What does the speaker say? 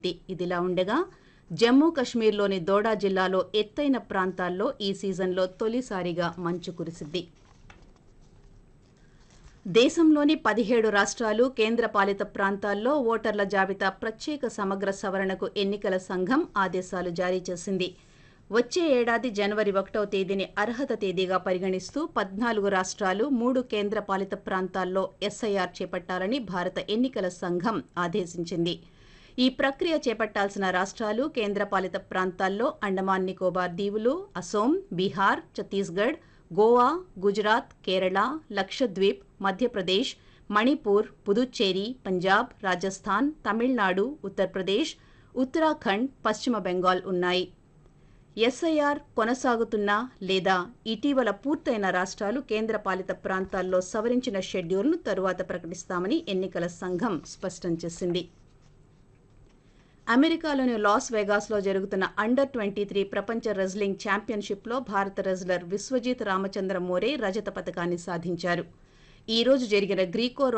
ఇది- ఇదిలా ఉండగా జమ్మూ కశ్మీర్లోని దోడా జిల్లాలో ఎత్తైన ప్రాంతాల్లో ఈ సీజన్లో తొలిసారిగా మంచు కురిసింది దేశంలోని పదిహేడు రాష్ట్రాలు కేంద్రపాలిత ప్రాంతాల్లో ఓటర్ల జాబితా ప్రత్యేక సమగ్ర సవరణకు ఎన్నికల సంఘం ఆదేశాలు జారీ చేసింది వచ్చే ఏడాది జనవరి ఒకటవ తేదీని అర్హత తేదీగా పరిగణిస్తూ పద్నాలుగు రాష్ట్రాలు మూడు కేంద్రపాలిత ప్రాంతాల్లో ఎస్ఐఆర్ చేపట్టాలని భారత ఎన్నికల సంఘం ఆదేశించింది ఈ ప్రక్రియ చేపట్టాల్సిన రాష్ట్రాలు కేంద్రపాలిత ప్రాంతాల్లో అండమాన్ నికోబార్ దీవులు అసోం బీహార్ ఛత్తీస్గఢ్ గోవా గుజరాత్ కేరళ లక్షద్వీప్ మధ్యప్రదేశ్ మణిపూర్ పుదుచ్చేరి పంజాబ్ రాజస్థాన్ తమిళనాడు ఉత్తరప్రదేశ్ ఉత్తరాఖండ్ పశ్చిమ బెంగాల్ ఉన్నాయి ఎస్ఐఆర్ కొనసాగుతున్న లేదా ఇటీవల పూర్తయిన రాష్ట్రాలు కేంద్రపాలిత ప్రాంతాల్లో సవరించిన షెడ్యూల్ను తరువాత ప్రకటిస్తామని ఎన్నికల సంఘం స్పష్టం చేసింది అమెరికాలోని లాస్ వెగాస్లో జరుగుతున్న అండర్ ట్వంటీ త్రీ ప్రపంచ రెజ్లింగ్ ఛాంపియన్షిప్లో భారత రెజ్లర్ విశ్వజిత్ రామచంద్ర మోరే రజత పథకాన్ని సాధించారు ఈ రోజు జరిగిన గ్రీకో